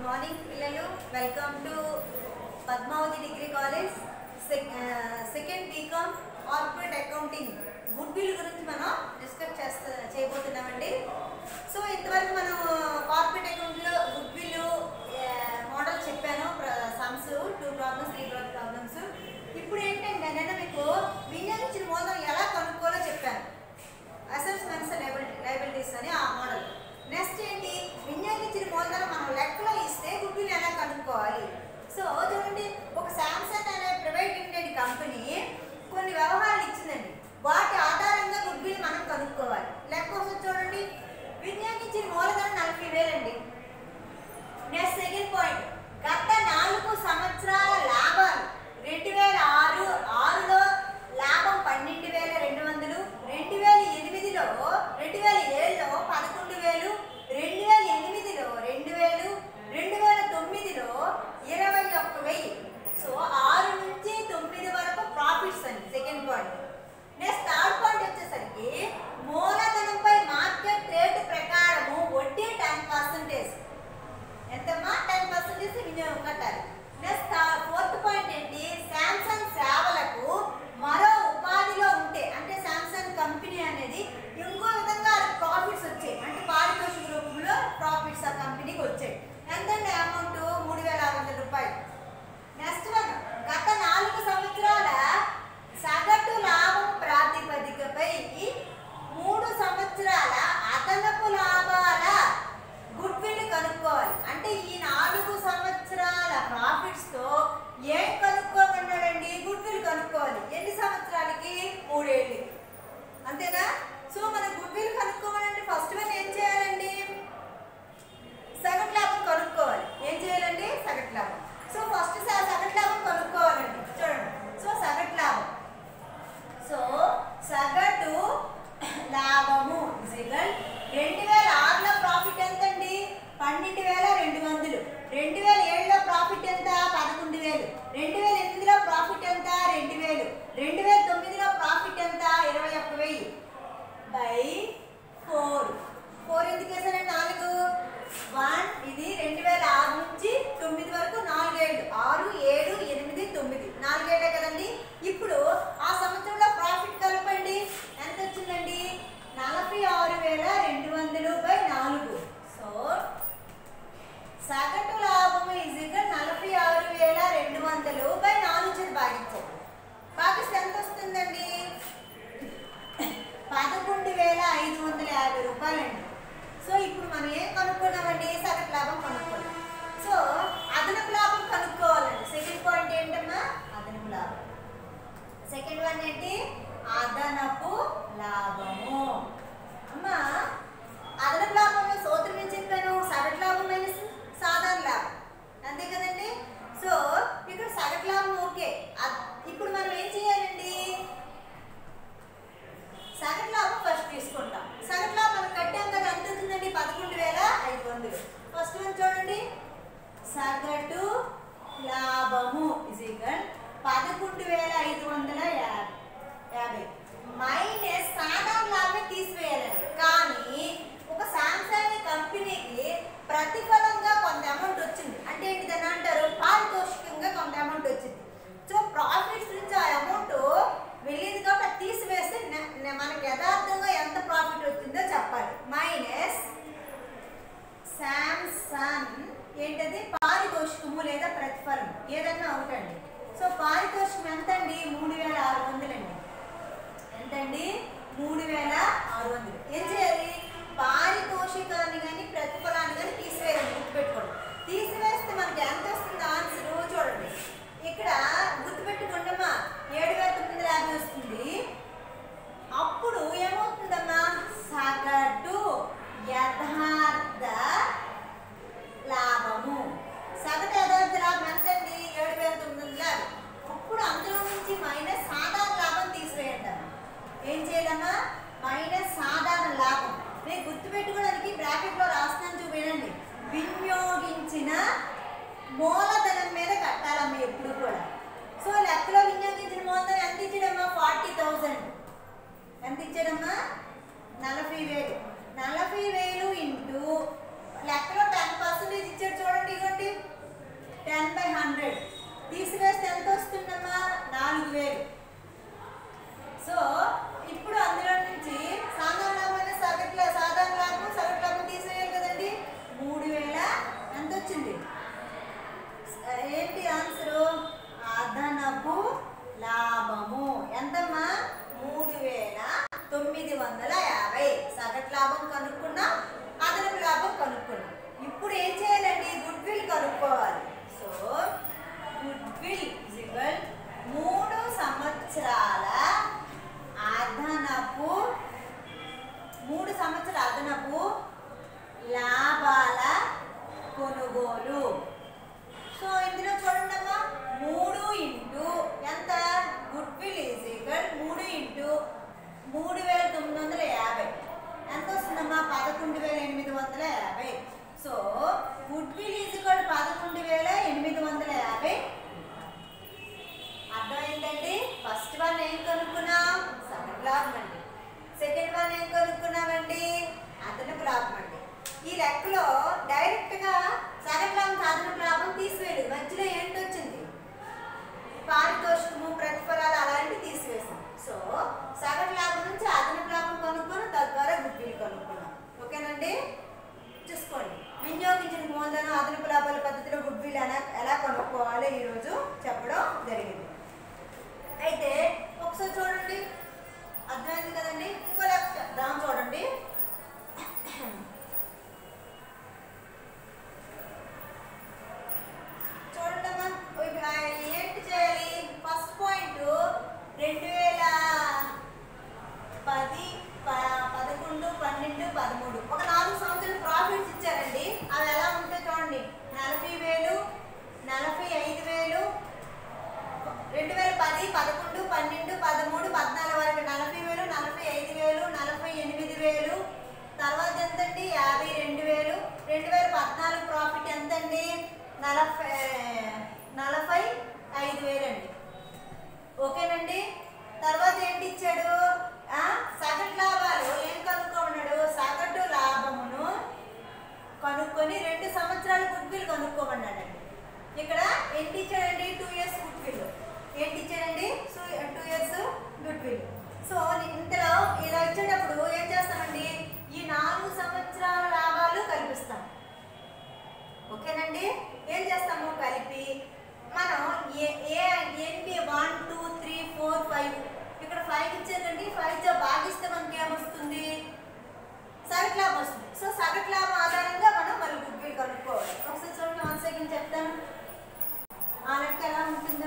Morning పిల్లలు welcome to Padmavati degree college second BCom corporate accounting goodwill గురించి మనం discuss చేస్తా చేయబోతున్నామండి సో ఇంతవరకు మనం కార్పొరేట్ అకౌంట్లో గుడ్ విల్ మోడల్ చెప్పాను sums two problems three problems ఇప్పుడు ఏంటంటే నేను మీకు వినియోగించిన మూలధనం ఎలా కనుక్కోవాలో చెప్పాను అసెస్మెంట్స్ లైబిలిటీస్ అని ఆ మోడల్ నెక్స్ట్ ఏంటి వినియోగించిన మూలధనం మనం లెక్కలో ఇస్తే గుడ్ విల్ ఎలా కనుక్కోవాలి సో చూడండి ఒక శాంసంగ్ అనే ప్రైవేట్ లిమిటెడ్ కంపెనీ కొన్ని వ్యవహారాలు ఇచ్చిందండి వాటి ఆధారంగా గుడ్ విల్ మనం కనుక్కోవాలి లెక్క కోసం చూడండి వినియోగించిన మూలధనం నలభై వేలండి నెక్స్ట్ సెకండ్ పాయింట్ గత నాలుగు సంవత్సరాల లాభాలు రెండు వేల ఆరు ఆరులో లాభం పన్నెండు వేల రెండు వందలు రెండు వేల ఎనిమిదిలో రెండు వేల ఏడులో పదకొండు వేలు రెండు వేల ఎనిమిదిలో రెండు వేలు రెండు వేల తొమ్మిదిలో ఇరవై ఒక్క వెయ్యి సో ఆరు నుంచి తొమ్మిది వరకు ప్రాఫిట్స్ అండి second point next third point వచ్చేసరికి మూలధనంపై మార్కెట్ రేటు ప్రకారము వడ్డీ టెన్ పర్సెంటేజ్ ఎంతమ్మా టెన్ పర్సెంటేజ్ వినియోగం కట్టాలి నెక్స్ట్ ఫోర్త్ పాయింట్ ఏంటి శాంసంగ్ సేవలకు మరో ఉపాధిలో ఉంటే అంటే శాంసంగ్ కంపెనీ అనేది ఇంకో విధంగా ప్రాఫిట్స్ వచ్చాయి అంటే పారితోషిక రూపంలో ప్రాఫిట్స్ ఆ కంపెనీకి వచ్చాయి ఎంతండి అమౌంట్ మూడు వేల ఆరు వందల రూపాయలు నెక్స్ట్ వన్ గత నాలుగు సంవత్సరాల సగటు లాభం ప్రాతిపదికపై మూడు సంవత్సరాల అదనపు లాభాల గుడ్ విల్ కనుక్కోవాలి అంటే ఈ నాలుగు సంవత్సరాల ప్రాఫిట్స్ తో ఏం కనుక్కోమన్నాడండి గుడ్ విల్ కనుక్కోవాలి ఎన్ని సంవత్సరాలకి మూడేళ్ళు అంతేనా సో మన గుడ్ విల్ కనుక్కోవాలంటే ఫస్ట్ వన్ ఏం చేయాలండి సగటు లాభం కనుక్కోవాలి ఏం చేయాలండి సగటు లాభం సో ఫస్ట్ సగటు లాభం కనుక్కోవాలండి చూడండి సో సగటు లాభం సో సగటు లాభము ఇజిగల్ రెండు వేల ఆరులో ప్రాఫిట్ ఎంత అండి పన్నెండు వేల రెండు వందలు రెండు వేల ఏడులో ప్రాఫిట్ ఎంత పదకొండు వేలు రెండు వేల ఎనిమిదిలో ప్రాఫిట్ ఎంత రెండు వేలు రెండు వేల తొమ్మిదిలో ప్రాఫిట్ ఎంత ఇరవై ఒక్క వెయ్యి బై ఫోర్ ఫోర్ ఎందుకు వేసానండి నాలుగు వన్ ఇది రెండు వేల ఆరు నుంచి తొమ్మిది వరకు నాలుగేళ్ళు ఆరు ఏడు ఎనిమిది తొమ్మిది నాలుగేళ్లే కదండి ఇప్పుడు ఆ సంవత్సరంలో ప్రాఫిట్ కలపండి ఎంత వచ్చిందండి నలభై ఆరు వేల రెండు వందలు బై నాలుగు సో సగటు లాభం ఈజీగా నలభై ఆరు వేల రెండు వందలు బై నాలుగు చేతి భాగించాలి భాగిస్తే ఎంత వస్తుందండి పదకొండు వేల ఐదు వందల యాభై రూపాయలండి సో ఇప్పుడు మనం ఏం కనుక్కున్నామండి సగటు లాభం కనుక్కున్నాం సో అదనపు లాభం కనుక్కోవాలండి సెకండ్ పాయింట్ ఏంటమ్మా అదనపు లాభం సెకండ్ వన్ ఏంటి అదనపు లాభము అమ్మా అదనపు లాభంలో సూత్రం ఏం చెప్పాను సగటు లాభం మైనస్ సాధారణ లాభం అంతే కదండి సో ఇక్కడ సగటు లాభం ఓకే అద్- ఇప్పుడు మనం ఏం చేయాలండి సగటు లాభం ఫస్ట్ తీసుకుంటాం సగటు లాభం మనం కట్టాం కదా ఎంత వచ్చిందండి పదకొండు వేల ఐదు వందలు ఫస్ట్ వన్ చూడండి సగటు లాభము ఇజ్ ఈక్వల్ పదకొండు వేల ఐదు వందల యాభై యాభై మైనస్ సాధారణ లాభం తీసివేయాలండి కానీ ఒక సామ్సంగ్ కంపెనీకి ప్రతిఫలంగా కొంత అమౌంట్ వచ్చింది అంటే ఏంటి దాన్ని అంటారు పారితోషికంగా కొంత అమౌంట్ వచ్చింది సో ప్రాఫిట్స్ నుంచి ఆ అమౌంట్ వెళ్ళింది కాబట్టి అది తీసివేస్తే న- న- మనకి యథార్థంగా ఎంత ప్రాఫిట్ వచ్చిందో చెప్పాలి మైనస్ శాంసంగ్ ఏంటది పారితోషికము లేదా ప్రతిఫలం ఏదన్నా ఒకటండి సో పారితోషికం ఎంతండి మూడు వేల ఆరు వందలండి ఎంతండి మూడు వేల ఆరు వందలు ఏం చేయాలి పారితోషికాన్ని కానీ ప్రతిఫలాన్ని కానీ తీసివేయాలి గుర్తుపెట్టుకోండి తీసివేస్తే మనకి ఎంత వస్తుంది ఆన్సర్ చూడండి ఇక్కడ గుర్తుపెట్టుకోండమ్మా ఏడు వేల తొమ్మిది వందల యాభై వస్తుంది అప్పుడు ఏమవుతుందమ్మా సగటు యథార్థ లాభము సగటు యథార్థ లాభం ఎంతండి ఏడు వేల తొమ్మిది వందల యాభై అప్పుడు అందులో నుంచి మైనస్ సాధారణ లాభం తీసివేయండి ఏం చేయాలమ్మా మైనస్ సాధారణ లాభం నేను గుర్తుపెట్టుకోవడానికి బ్రాకెట్లో రాస్తున్నాను చూడండి వినియోగించిన మూలధనం మీద కట్టాలమ్మా ఎప్పుడు కూడా సో లెక్కలో వినియోగించిన మూలధనం ఎంత ఇచ్చాడమ్మా ఫార్టీ థౌజండ్ ఎంత ఇచ్చాడమ్మా నలభై వేలు నలభై వేలు ఇంటూ లెక్కలో టెన్ పర్సెంటేజ్ ఇచ్చాడు చూడండి ఇవ్వండి ఏంటి ఆన్సరు అదనపు లాభము ఎంతమ్మా మూడు వేల తొమ్మిది వందల యాభై సగటు లాభం కనుక్కున్నాం అదనపు లాభం కనుక్కున్నాం ఇప్పుడు ఏం చేయాలండి గుడ్ విల్ కనుక్కోవాలి సో గుడ్ విల్ ఈక్వల్ మూడు సంవత్సరాల అదనపు మూడు సంవత్సరాల అదనపు లాభాల కొనుగోలు సో ఇందులో చూడండి అమ్మా మూడు ఇంటూ ఎంత గుడ్ విల్ ఈజ్ ఈక్వల్ మూడు ఇంటూ మూడు వేల తొమ్మిది వందల యాభై ఎంత వస్తుందమ్మా పదకొండు వేల ఎనిమిది వందల యాభై so goodwill is equal పదకొండు వేల ఎనిమిది వందల యాభై అర్థమైందండి ఫస్ట్ వన్ ఏం కనుక్కున్నాం సగటు లాభం అండి సెకండ్ వన్ ఏం కనుక్కున్నామండి అదనపు లాభం అండి ఈ లెక్కలో డైరెక్ట్ గా సగటు లాభం అదనపు లాభం తీసివేయలేదు మధ్యలో ఏంటి వచ్చింది పారితోషికము ప్రతిఫలాలు అలాంటివి తీసివేసాం సో సగటు లాభం నుంచి అదనపు లాభం కనుక్కొని తద్వారా గుడ్డీలు కనుక్కున్నాం ఓకేనండి చూసుకోండి వినియోగించిన మూలధనం అదనపు లాభాల పద్ధతిలో గుడ్విల్ ఎలా ఎలా కనుక్కోవాలో ఈరోజు చెప్పడం జరిగింది అయితే ఒకసారి చూడండి అర్థమైంది కదండి ఇంకో లెక్క చెప్దాం చూడండి చూడండి అమ్మా ఇవి, ఆ, ఏంటి చేయాలి ఫస్ట్ పాయింట్ రెండు వేల పది ప- పదకొండు పన్నెండు పదమూడు ఒక నాలుగు సంవత్సరాలు ప్రాఫిట్స్ ఇచ్చారండి అవి ఎలా ఉంటాయి చూడండి నలభై వేలు నలభై ఐదు వేలు రెండు వేల పది పదకొండు పన్నెండు పదమూడు పద్నాలుగు వరకు నలభై వేలు నలభై ఐదు వేలు నలభై ఎనిమిది వేలు తర్వాత ఎంతండి యాభై రెండు వేలు రెండు వేల పద్నాలుగు ప్రాఫిట్ ఎంతండి నలభై నలభై ఐదు వేలు అండి ఓకేనండి తర్వాత ఏంటి ఇచ్చాడు ఆ, సగటు లాభాలు ఏం కనుక్కోమన్నాడు సగటు లాభమును కనుక్కొని రెండు సంవత్సరాల గుడ్విల్ కనుక్కోమన్నాడండి ఇక్కడ ఏంటి ఇచ్చాడండి టూ ఇయర్స్ గుడ్విల్ ఏంటి ఇచ్చాడండి so two years goodwill so ఇంతలో ఇలా ఇచ్చేటప్పుడు ఏం చేస్తామండి ఈ నాలుగు సంవత్సరాల లాభాలు కల్పిస్తాం ఓకేనండి ఏం చేస్తాము కలిపి మనం ఏ ఏ ఏంటి one two three four five ఇక్కడ ఫైవ్ ఇచ్చారండి ఫైవ్ జా భాగిస్తే మనకి ఏమొస్తుంది సగటు లాభం వస్తుంది సో సగటు లాభం ఆధారంగా మనం మళ్ళీ గుడ్విల్ కనుక్కోవాలి ఒకసారి చూడండి వన్ సెకండ్ చెప్తాను ఆ లెక్క ఎలా ఉంటుందో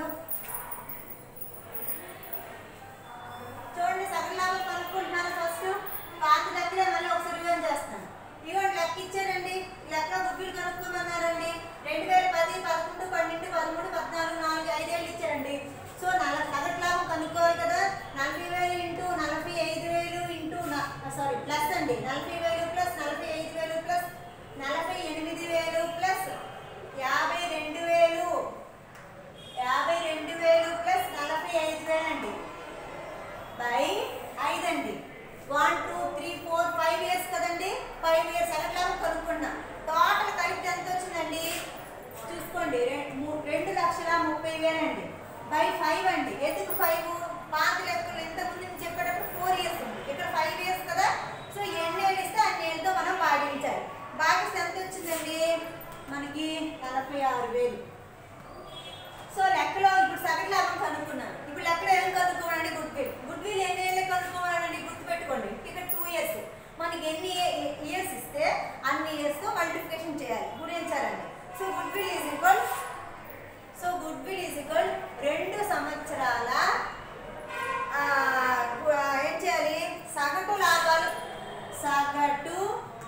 చూడండి సగటు లాభం కనుక్కుంటున్నాను ఫస్ట్ పాత లెక్కలే మళ్ళీ ఒకసారి రివైన్ చేస్తాను ఇవ్వండి లెక్క ఇచ్చారండి ఈ లెక్క గుడ్విల్ కనుక్కోమన్నారండి రెండు వేల పది పదకొండు పన్నెండు పదమూడు పద్నాలుగు నాలుగు ఐదేళ్ళు ఇచ్చారండి సో నల సగటు లాభం కనుక్కోవాలి కదా నలభై వేలు ఇంటూ నలభై ఐదు వేలు ఇంటూ సారీ ప్లస్ అండి నలభై వేలు ప్లస్ నలభై ఐదు వేలు ప్లస్ నలభై ఎనిమిది వేలు ప్లస్ యాభై రెండు వేలు యాభై రెండు వేలు ప్లస్ నలభై ఐదు వేలు అండి బై ఐదు అండి one two three four five years కదండి ఫైవ్ ఇయర్స్ ఎలాగో కనుక్కున్నా టోటల్ కలిపి ఎంత వచ్చిందండి చూసుకోండి రె- మూ- రెండు లక్షల ముప్పై వేలండి బై ఫైవ్ అండి ఎందుకు ఫైవ్ పాత లెక్కలు ఇంతకుముందు నేను చెప్పేటప్పుడు ఫోర్ ఇయర్స్ ఉంది ఇక్కడ ఫైవ్ ఇయర్స్ కదా సో ఎన్ని ఏళ్ళు ఇస్తే అన్ని ఏళ్ళతో మనం భాగించాలి భాగిస్తే ఎంత వచ్చిందండి మనకి నలభై ఆరు వేలు సో లెక్కలో ఇప్పుడు సగటు లాభం కనుక్కున్నాను ఇప్పుడు లెక్కలో ఏం కనుక్కోవాలండి గుడ్ విల్ గుడ్ విల్ ఎన్ని ఏళ్ళు కనుక్కోవాలండి గుర్తుపెట్టుకోండి ఇక్కడ టూ ఇయర్స్ మనకి ఎన్ని ఇయర్స్ ఇస్తే అన్ని ఇయర్స్తో మల్టిప్లికేషన్ చేయాలి గుణించాలండి so goodwill is equal so goodwill is equal రెండు సంవత్సరాల ఆ, గు- ఆ, ఏం చేయాలి సగటు లాభాలు సగటు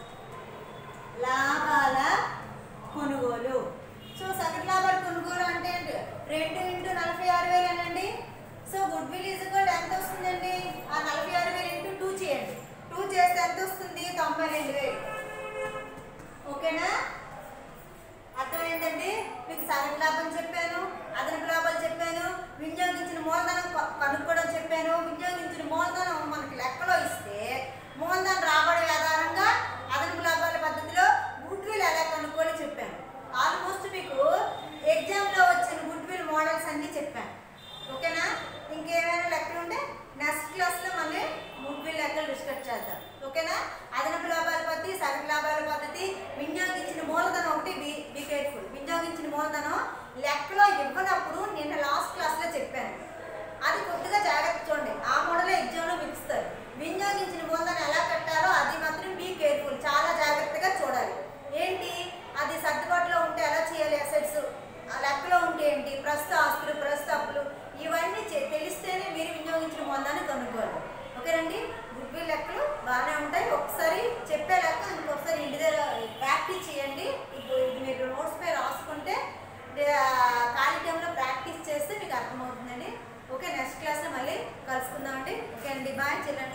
లాభాల కొనుగోలు సో సగటు లాభాల కొనుగోలు అంటే ఏంటి? రెండు ఇంటూ నలభై ఆరు వేలేనండి so goodwill is equal ఎంత వస్తుందండి ఆ నలభై ఆరు వేలు ఇంటూ టూ చేయండి టూ చేస్తే ఎంత వస్తుంది తొంభై రెండు వేలు ఓకేనా అర్థమైందండి మీకు సగటు లాభం చెప్పాను అదనపు లాభాలు చెప్పాను వినియోగించిన మూలధనం క- కనుక్కోవడం చెప్పాను వినియోగించిన మూలధనం మనకి లెక్కలో ఇస్తే మూలధనం రాబడి ఆధారంగా అదనపు లాభాల పద్ధతిలో గుడ్ విల్ ఎలా కనుక్కోవాలో చెప్పాను ఆల్మోస్ట్ మీకు ఎగ్జామ్లో వచ్చిన గుడ్ విల్ మోడల్స్ అన్నీ చెప్పాను ఓకేనా ఇంకేమైనా లెక్కలు ఉంటే నెక్స్ట్ క్లాస్లో మళ్ళీ గుడ్ విల్ లెక్కలు డిస్కస్ చేద్దాం ఓకేనా అదనపు లాభాల పద్ధతి సగటు లాభాల పద్ధతి వినియోగించిన మూలధనం ఒకటి బి బి కేర్ఫుల్ వినియోగించిన మూలధనం లెక్కలో ఇవ్వనప్పుడు నిన్న లాస్ట్ క్లాస్లో చెప్పాను అది కొద్దిగా జాగ్రత్త చూడండి ఆ మోడల్ ఎగ్జామ్లో మీకు ఇస్తారు వినియోగించిన మూలధనం ఎలా కట్టాలో అది మాత్రం బీ కేర్ఫుల్ చాలా జాగ్రత్తగా చూడాలి ఏంటి అది సర్దుబాటులో ఉంటే ఎలా చేయాలి అసెట్స్ ఆ లెక్కలో ఉంటే ఏంటి ప్రస్తుత ఆస్తులు ప్రస్తుత అప్పులు ఇవన్నీ చె- తెలిస్తేనే మీరు వినియోగించిన మూలధాన్ని కనుక్కోవాలి ఓకేనండి గుడ్విల్ లెక్కలు బాగానే ఉంటాయి ఒకసారి చెప్పే లెక్క ఇంకొకసారి ఇంటి దగ్గర ప్రాక్టీస్ చేయండి ఇప్పుడు ఇది మీరు నోట్స్ పై రాసుకుంటే ఆ, ఖాళీ టైంలో ప్రాక్టీస్ చేస్తే మీకు అర్థమవుతుందండి ఓకే నెక్స్ట్ క్లాస్లో మళ్ళీ కలుసుకుందామండి ఓకే అండి బాయ్ చెల్లండి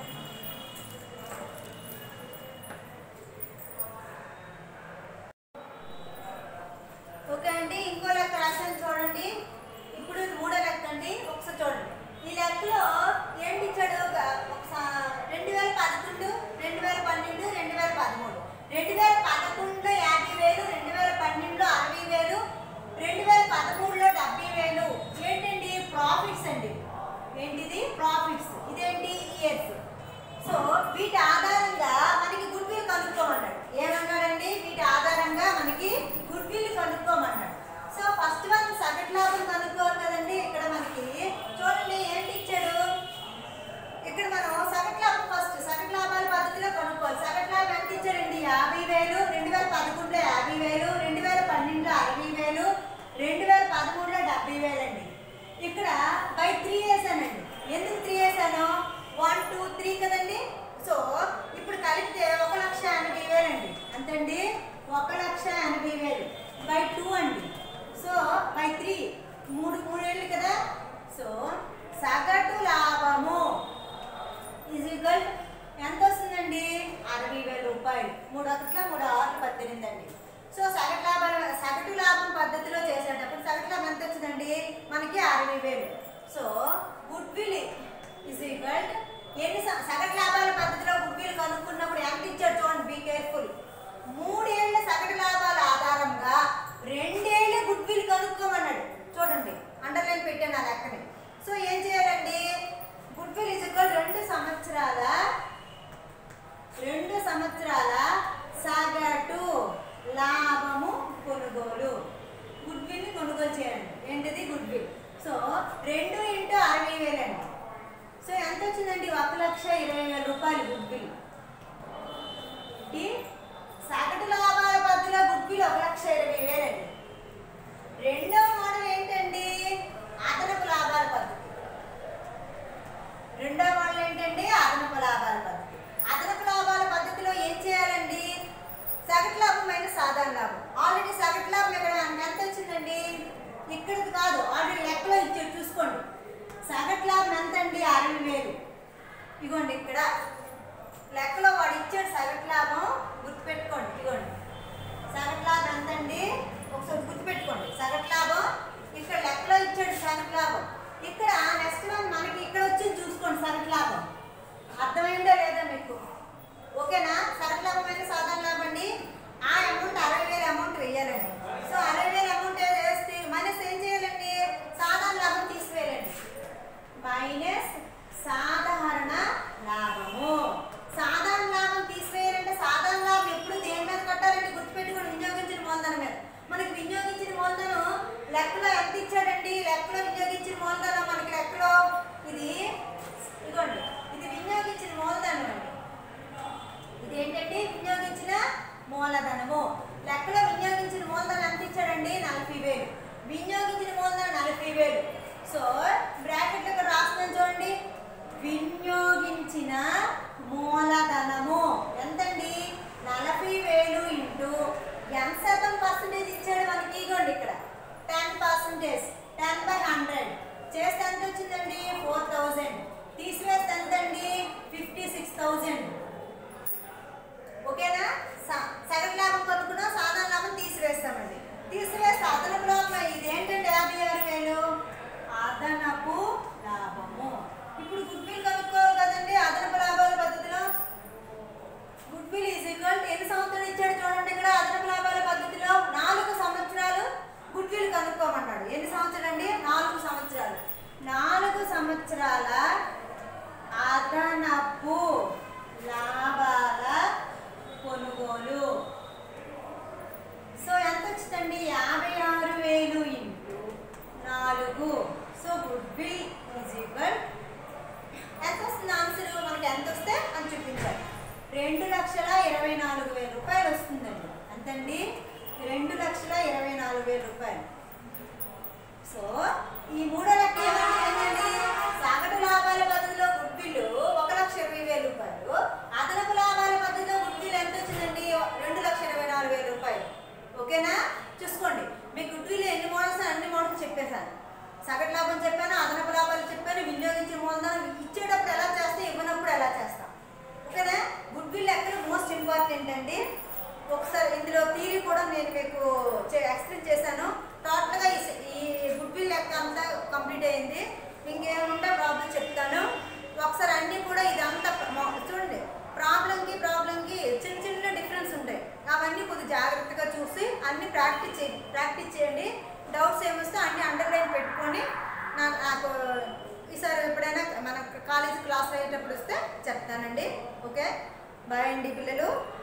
ఓకే అండి ఇంకో లెక్క రాశాను చూడండి ఇప్పుడు ఇది మూడో లెక్క అండి ఒకసారి చూడండి ఈ లెక్కలో ఏంటి ఇచ్చాడు ఒక- ఒకసా- రెండు వేల పదకొండు రెండు వేల పన్నెండు రెండు వేల పదమూడు రెండు వేల పదకొండులో యాభై వేలు రెండు వేల పన్నెండులో అరవై వేలు రెండు వేల పదమూడులో డెబ్బై వేలు ఏంటండి ప్రాఫిట్స్ అండి ఏంటిది ప్రాఫిట్స్ ఇదేంటి ఇయర్స్ సో వీటి ఆధారంగా మనకి గుడ్ విల్ కనుక్కోమన్నాడు ఏమన్నాడండి వీటి ఆధారంగా మనకి గుడ్ విల్ కనుక్కోమన్నాడు సో ఫస్ట్ వన్ సగటు లాభం కనుక్కోవాలి కదండి ఇక్కడ మనకి చూడండి ఏంటి ఇచ్చాడు ఇక్కడ మనం సగటు లాభం ఫస్ట్ సగటు లాభాల పద్ధతిలో కనుక్కోవాలి సగటు లాభం ఎంత ఇచ్చాడండి యాభై వేలు రెండు వేల పదకొండులో యాభై వేలు రెండు వేల పన్నెండులో అరవై వేలు రెండు వేల పదమూడులో డెబ్బై వేలు అండి ఇక్కడ బై త్రీ వేసానండి ఎందుకు త్రీ వేసాను వన్ టూ త్రీ కదండి సో ఇప్పుడు కలిపితే ఒక లక్ష ఎనభై వేలు అండి అంతండి ఒక లక్ష ఎనభై వేలు బై టూ అండి సో బై త్రీ మూడు మూడేళ్ళు కదా సో సగటు లాభము ఈజ్ ఈక్వల్ ఎంత వస్తుందండి అరవై వేల రూపాయలు మూడు ఒకట్ల మూడు ఆరు పద్దెనిమిది అండి సో సగటు లాభాల సగటు లాభం పద్ధతిలో చేసేటప్పుడు సగటు లాభం ఎంత వచ్చిందండి మనకి అరవై వేలు so goodwill is equal ఎన్ని స- సగటు లాభాల పద్ధతిలో గుడ్ విల్ కనుక్కున్నప్పుడు ఎంత ఇచ్చాడు చూడండి బీ కేర్ఫుల్ మూడేళ్ల సగటు లాభాల ఆధారంగా రెండేళ్ల గుడ్ విల్ కనుక్కోమన్నాడు చూడండి అండర్లైన్ పెట్టాను ఆ లెక్కని సో ఏం చేయాలండి గుడ్ విల్ ఇజ్ ఈక్వల్ రెండు సంవత్సరాల రెండు సంవత్సరాల సగటు లాభము కొనుగోలు గుడ్ విల్ కొనుగోలు చేయండి ఏంటిది గుడ్ విల్ సో రెండు ఇంటూ అరవై వేలండి సో ఎంత వచ్చిందండి ఒక లక్ష ఇరవై వేల రూపాయలు గుడ్ విల్ ఈ సగటు లాభాల పద్ధతిలో గుడ్ విల్ ఒక లక్ష ఇరవై వేలండి రెండో మోడల్ ఏంటండి అదనపు లాభాల పద్ధతి రెండో మోడల్ ఏంటండి అదనపు లాభాల పద్ధతి అదనపు లాభాల పద్ధతిలో ఏం చేయాలండి సగటు లాభం మైనస్ సాధారణ లాభం ఆల్రెడీ సగటు లాభం ఇక్కడ మనకి ఎంత వచ్చిందండి ఇక్కడికి కాదు ఆల్రెడీ లెక్కలో ఇచ్చాడు చూసుకోండి సగటు లాభం ఎంత అండి అరవై వేలు ఇగోండి ఇక్కడ లెక్కలో వాడు ఇచ్చాడు సగటు లాభం గుర్తుపెట్టుకోండి ఇగోండి సగటు లాభం ఎంతండి ఒకసారి గుర్తుపెట్టుకోండి సగటు లాభం ఇక్కడ లెక్కలో ఇచ్చాడు సగటు లాభం ఇక్కడ నెక్స్ట్ వన్ మనకి ఇక్కడ వచ్చి చూసుకోండి సగటు లాభం అర్థమైందో లేదా మీకు ఓకేనా సగటు లాభం అయితే సాధారణ లాభం అండి ఆ అమౌంట్ అరవై వేలు అమౌంట్ వేయాలండి సో అరవై వేలు అమౌంట్ వేస్తే మైనస్ ఏం చేయాలండి సాధారణ లాభం తీసివేయాలండి మైనస్ సాధారణ లాభము సాధారణ లాభం తీసివేయాలంటే సాధారణ లాభం ఎప్పుడు దేని మీద కట్టాలంటే గుర్తుపెట్టుకోండి వినియోగించిన మూలధనం మీద మనకి వినియోగించిన మూలధనం లెక్కలో ఎంత ఇచ్చాడండి లెక్కలో వినియోగించిన మూలధనం మనకి లెక్కలో ఇది ఇదిగోండి ఇది వినియోగించిన మూలధనం అండి ఇదేంటండి వినియోగించిన మూలధనము లెక్కలో వినియోగించిన మూలధనం ఎంత ఇచ్చాడండి నలభై వేలు వినియోగించిన మూలధనం నలభై వేలు సో బ్రాకెట్లో ఇక్కడ రాస్తున్నాను చూడండి వినియోగించిన మూలధనము ఎంతండి నలభై వేలు ఇంటూ ఎంత శాతం పర్సంటేజ్ ఇచ్చాడు మనకి ఇగోండి ఇక్కడ ten percentage ten by hundred చేస్తే ఎంత వచ్చిందండి ఫోర్ థౌజండ్ తీసివేస్తే ఎంతండి ఫిఫ్టీ సిక్స్ థౌజండ్ ఓకేనా స- సగటు లాభం కొనుక్కున్నాం సాధారణ లాభం తీసివేస్తామండి తీసివేస్తే అదనపు లాభం ఇది ఏంటంటే యాభై ఆరు వేలు అదనపు లాభము ఇప్పుడు గుడ్ విల్ కనుక్కోవాలి కదండి అదనపు లాభాల పద్ధతిలో గుడ్ విల్ ఈజ్ ఈక్వల్ ఎన్ని సంవత్సరాలు ఇచ్చాడు చూడండి ఇక్కడ అదనపు లాభాల పద్ధతిలో నాలుగు సంవత్సరాలు గుడ్ విల్ కనుక్కోమన్నాడు ఎన్ని సంవత్సరాలు అండి నాలుగు సంవత్సరాలు నాలుగు సంవత్సరాల అదనపు లాభాల కొనుగోలు సో ఎంత వచ్చిందండి యాభై ఆరు వేలు ఇంటూ రూపాయలు so goodwill is equal ఎంత వస్తుంది ఆన్సర్ మనకి ఎంత వస్తే అని చూపించాలి రెండు లక్షల ఇరవై నాలుగు వేల రూపాయలు వస్తుందండి అంతండి రెండు లక్షల ఇరవై నాలుగు వేల రూపాయలు సో ఈ మూడో లెక్క ఏమంటే ఏంటండి సగటు లాభాల పద్ధతిలో గుడ్విల్ ఒక లక్ష ఇరవై వేల రూపాయలు అదనపు లాభాల పద్ధతిలో గుడ్విల్ ఎంత వచ్చిందండి రెండు లక్షల ఇరవై నాలుగు వేల రూపాయలు ఓకేనా చూసుకోండి మీ గుడ్విల్ ఎన్ని మోడల్స్ అన్ని మోడల్స్ చెప్పేశాను సగటు లాభం చెప్పాను అదనపు లాభాలు చెప్పాను వినియోగించే మూలధనం ఇచ్చేటప్పుడు ఎలా చేస్తే ఇవ్వనప్పుడు ఎలా చేస్తాం ఓకేనా గుడ్ విల్ ఎక్కడ మోస్ట్ ఇంపార్టెంట్ అండి ఒకసారి ఇందులో థీరీ కూడా నేను మీకు ఎక్స్ప్లెయిన్ చేశాను టోటల్గా ఈ స- ఈ గుడ్ విల్ లెక్క అంతా కంప్లీట్ అయింది ఇంకేముంటే ప్రాబ్లం చెప్తాను ఒకసారి అన్నీ కూడా ఇదంతా ప్ర- మొ- చూడండి ప్రాబ్లంకి ప్రాబ్లంకి చిన్న చిన్న డిఫరెన్స్ ఉంటాయి అవన్నీ కొద్దిగా జాగ్రత్తగా చూసి అన్ని ప్రాక్టీస్ చేయండి ప్రాక్టీస్ చేయండి డౌట్స్ ఏమొస్తే అన్ని అండర్లైన్ పెట్టుకొని నా నాకు ఈసారి ఎప్పుడైనా మన కాలేజ్ క్లాస్ అయ్యేటప్పుడు వస్తే చెప్తానండి ఓకే బాయ్ అండి పిల్లలు